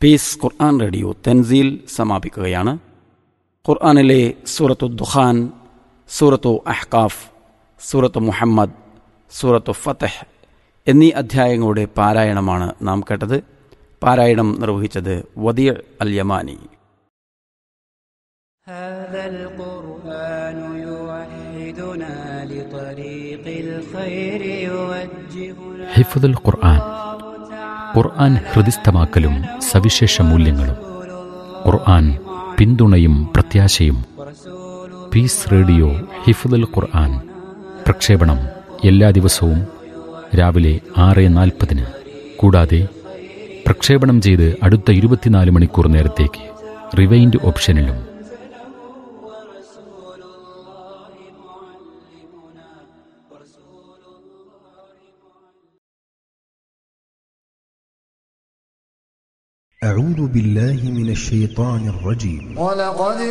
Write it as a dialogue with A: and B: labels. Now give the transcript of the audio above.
A: piece Quran radio തെൻസീൽ സമാപിക്കുകയാണ് ഖുർആനിലെ സൂറത്തു ദുഖാൻ സൂറത്തു അഹ്കാഫ് സൂറത്തു മുഹമ്മദ് സൂറത്തു ഫത്തഹ് എന്നീ അധ്യായങ്ങളുടെ പാരായണമാണ് നാം കേട്ടത് പാരായണം നിർവഹിച്ചത് വദീർ അൽ യമാനി
B: هذا القرآن يوحدنا لطريق الخير يوجهنا
C: ഹിഫുദുൽ ഖുർആൻ ഖുർആൻ ഹൃദിസ്ഥമാക്കലും സവിശേഷ മൂല്യങ്ങളും ഖുർആൻ പിന്തുണയും പ്രത്യാശയും പീസ് റേഡിയോ ഹിഫുദുൽ ഖുർആൻ പ്രക്ഷേപണം എല്ലാ ദിവസവും രാവിലെ ആറ് നാൽപ്പതിന് കൂടാതെ പ്രക്ഷേപണം ചെയ്ത് അടുത്ത ഇരുപത്തിനാല് മണിക്കൂർ നേരത്തേക്ക് റിവൈൻഡ് ഓപ്ഷനിലും
D: أعوذ بالله من الشيطان الرجيم
E: ولقد